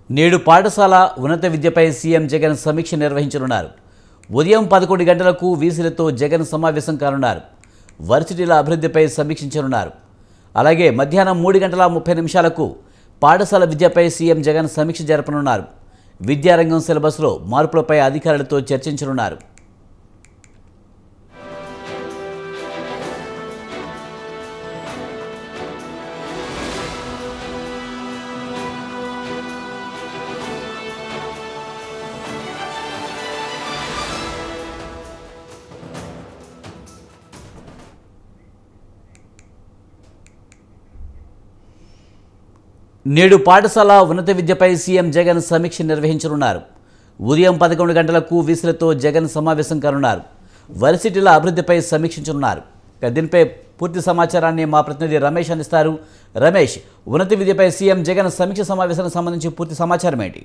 నేడు పాఠశాల ఉన్నత విద్యపై సీఎం జగన్ సమీక్ష నిర్వహించనున్నారు ఉదయం పదకొండు గంటలకు వీసీలతో జగన్ సమావేశం కానున్నారు వర్సిటీల అభివృద్ధిపై సమీక్షించనున్నారు అలాగే మధ్యాహ్నం మూడు గంటల ముప్పై నిమిషాలకు పాఠశాల విద్యపై సీఎం జగన్ సమీక్ష జరపనున్నారు విద్యారంగం సిలబస్లో మార్పులపై అధికారులతో చర్చించనున్నారు నేడు పాఠశాల ఉన్నత విద్యపై సీఎం జగన్ సమీక్ష నిర్వహించనున్నారు ఉదయం పదకొండు గంటలకు వీసులతో జగన్ సమావేశం కానున్నారు వర్సిటీల అభివృద్ధిపై సమీక్షించనున్నారు ఇక దీనిపై పూర్తి సమాచారాన్ని మా ప్రతినిధి రమేష్ అందిస్తారు రమేష్ ఉన్నత విద్యపై సీఎం జగన్ సమీక్ష సమావేశానికి సంబంధించి పూర్తి సమాచారం ఏంటి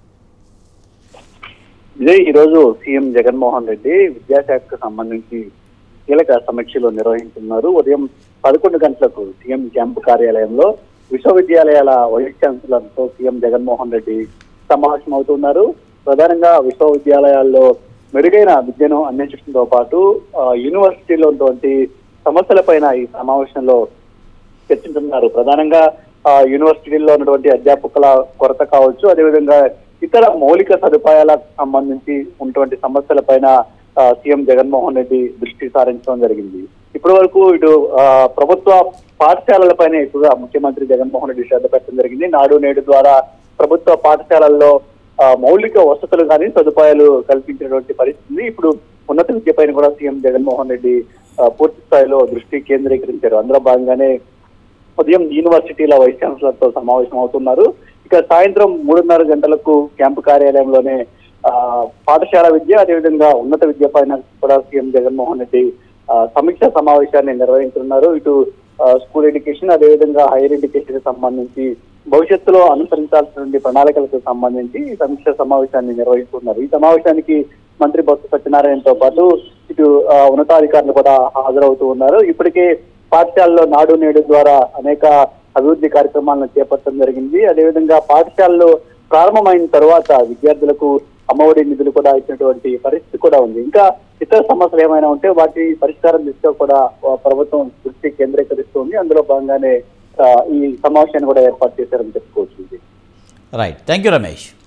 ఇదే ఈ రోజు సీఎం జగన్మోహన్ రెడ్డి విద్యాశాఖకు సంబంధించి కీలక సమీక్షలు నిర్వహించున్నారు ఉదయం పదకొండు గంటలకు సీఎం క్యాంపు కార్యాలయంలో విశ్వవిద్యాలయాల వైస్ ఛాన్సలర్తో సీఎం జగన్మోహన్ రెడ్డి సమావేశం అవుతున్నారు ప్రధానంగా విశ్వవిద్యాలయాల్లో మెరుగైన విద్యను అందించడంతో పాటు ఆ, యూనివర్సిటీలో ఉన్నటువంటి సమస్యలపైన ఈ సమావేశంలో చర్చించుతున్నారు ప్రధానంగా ఆ, యూనివర్సిటీల్లో ఉన్నటువంటి అధ్యాపకుల కొరత కావచ్చు అదేవిధంగా ఇతర మౌలిక సదుపాయాలకు సంబంధించి ఉన్నటువంటి సమస్యలపైన ఆ, సీఎం జగన్మోహన్ రెడ్డి దృష్టి సారించడం జరిగింది ఇప్పటి వరకు ఇటు ఆ, ప్రభుత్వ పాఠశాలలపైన ఎక్కువగా ముఖ్యమంత్రి జగన్మోహన్ రెడ్డి శ్రద్ధ పెట్టడం జరిగింది నాడు నేడు ద్వారా ప్రభుత్వ పాఠశాలల్లో ఆ, మౌలిక వసతులు కానీ సదుపాయాలు కల్పించినటువంటి పరిస్థితి ఇప్పుడు ఉన్నత విద్యపైన కూడా సీఎం జగన్మోహన్ రెడ్డి ఆ, పూర్తి స్థాయిలో దృష్టి కేంద్రీకరించారు అందులో భాగంగానే ఉదయం యూనివర్సిటీల వైస్ ఛాన్సలర్ తో సమావేశం అవుతున్నారు ఇక సాయంత్రం మూడున్నర గంటలకు క్యాంపు కార్యాలయంలోనే ఆ, పాఠశాల విద్య అదేవిధంగా ఉన్నత విద్య పైన కూడా సీఎం జగన్మోహన్ రెడ్డి ఆ, సమీక్షా సమావేశాన్ని నిర్వహించున్నారు ఇటు ఆ, స్కూల్ ఎడ్యుకేషన్ అదేవిధంగా హైయర్ ఎడ్యుకేషన్ కి సంబంధించి భవిష్యత్తులో అనుసరించాల్సినటువంటి ప్రణాళికలకు సంబంధించి ఈ సమీక్షా సమావేశాన్ని నిర్వహిస్తున్నారు ఈ సమావేశానికి మంత్రి బొత్స సత్యనారాయణతో పాటు ఇటు ఆ, ఉన్నతాధికారులు కూడా హాజరవుతూ ఉన్నారు ఇప్పటికే పాఠశాలలో నాడు నేడు ద్వారా అనేక అభివృద్ధి కార్యక్రమాలను చేపట్టడం జరిగింది అదేవిధంగా పాఠశాలలో ప్రారంభమైన తర్వాత విద్యార్థులకు అమ్మఒడి నిధులు కూడా ఇచ్చినటువంటి పరిస్థితి కూడా ఉంది ఇంకా ఇతర సమస్యలు ఏమైనా ఉంటే వాటి పరిష్కారం దిశగా కూడా ఆ, ప్రభుత్వం దృష్టి కేంద్రీకరిస్తుంది అందులో భాగంగానే ఆ, ఈ సమావేశాన్ని కూడా ఏర్పాటు చేశారని చెప్పుకోవచ్చు రైట్ థ్యాంక్ యూ రమేష్